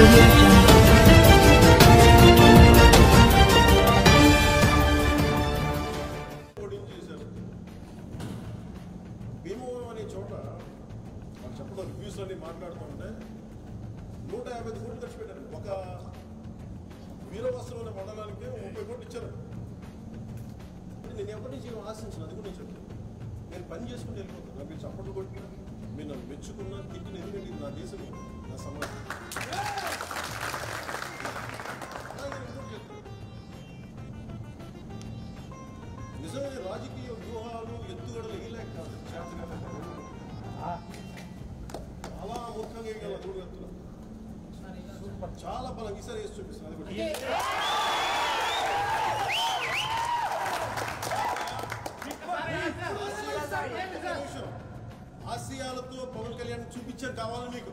audio jungle. Coding చేశారు భీమవరం అనే చోట వాళ్ళు చెప్పడం రివ్యూస్ అన్ని మాట్లాడుతూ ఉంటే నూట యాభై ఐదు కోట్లు ఖర్చు పెట్టారు ఒక వీరవస్త్రం అనే మండలానికి ముప్పై కోట్లు ఇచ్చారు నేను ఎప్పటి నుంచి ఏం ఆశించిన అది కూడా నేను చెప్తాను నేను పని చేసుకుని వెళ్ళిపోతాను నాకు మీరు చప్పట్లు కొట్టి మీరు నన్ను మెచ్చుకున్నా తిట్టిన ఎందుకంటే ఇది నా దేశం నా సమాజం అలాగే నేను ఇంకోటి చెప్తాను. నిజమైన రాజకీయ వ్యూహాలు ఎత్తుగడలు వేయలేక కాదు చేతన చాలా ముఖ్యంగా వేయగల మూడు ఎత్తులు చాలా బలం ఈసారి వేసి చూపిస్తాను అది కూడా. ఒక్క నిమిషం. ఆసియాలతో పవన్ కళ్యాణ్ చూపించాను కావాలి మీకు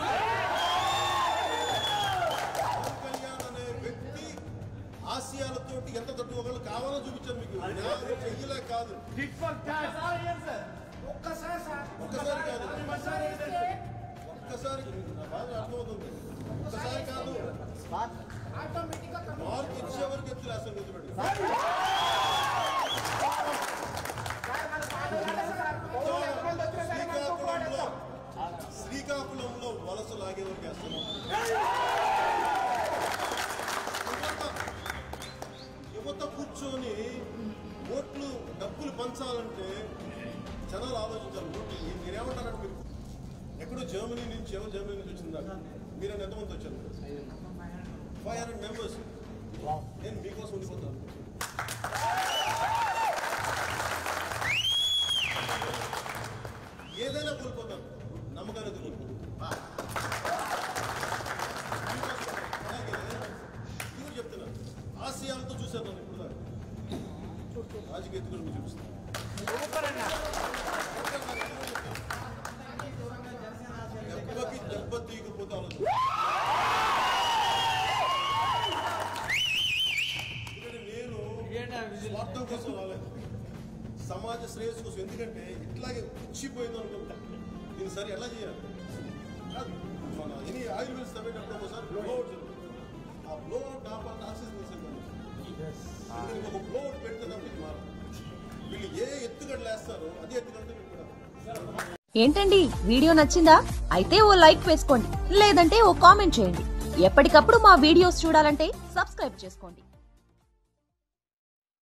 పవన్ కళ్యాణ్ అనే వ్యక్తి ఆసియాలతోటి ఎంత తట్టుకోగలరు కావాలని చూపించాను మీకు న్యాయం చెయ్యలే కాదు ఒక్కసారి కాదు ఒక్కసారి నా బాధ అర్థమవుతుంది ఒక్కసారి కాదు మార్క్ ఇచ్చే వరకు ఎత్తులేస్తాను గుర్తుపెట్టి శ్రీకాకుళంలో శ్రీకాకుళంలో వలస లాగే వరకు వేస్తున్నాం యువత యువత కూర్చొని ఓట్లు డబ్బులు పంచాలంటే జనాలు ఆలోచించాలి ఓట్లు నేను- నేనేమంటానంటే మీరు ఎక్కడో జర్మనీ నుంచి ఎవరు జర్మనీ నుంచి వచ్చిందా మీరు ఎంతమంది వచ్చారు ఫైవ్ హండ్రెడ్ మెంబర్స్ నేను మీకోసం ఉండిపోతాను ఏదైనా కోల్పోతాను నమ్మకాన్ని అయితే కోల్పోతాను అలాగే ఇది కూడా చెప్తున్నాను ఆసియాలతో చూశాను నన్ను ఇప్పుడు దాకా రాజకీయ ఎత్తుకుని మీకు చూపిస్తాను దెబ్బకి దెబ్బ తీయకపోతే ఆలోచన ఎందుకంటే నేను స్వార్థం కోసం రాలేదు సమాజ శ్రేయస్సు కోసం ఎందుకంటే ఇట్లాగే పుచ్చిపోయింది అనుకుంటా దీన్ని సరి ఎలా చేయాలి కాదు, మన ఎనీ ఆయిల్ మిల్స్ తవ్వేటప్పుడు ఒకసారి బ్లో అవుట్ జరుగుతుంది ఆ బ్లో అవుట్ ఆపాలని ఆక్సిజన్ తీసేది అందుకని ఒక బ్లో అవుట్ పెడితే తప్ప ఇది మారదు వీళ్ళు ఏ ఎత్తుగడలు వేస్తారో అదే ఎత్తుగడతో నేను కూడా ఏంటండి వీడియో నచ్చిందా అయితే ఓ లైక్ వేసుకోండి లేదంటే ఓ కామెంట్ చేయండి ఎప్పటికప్పుడు మా వీడియోస్ చూడాలంటే సబ్స్క్రైబ్ చేసుకోండి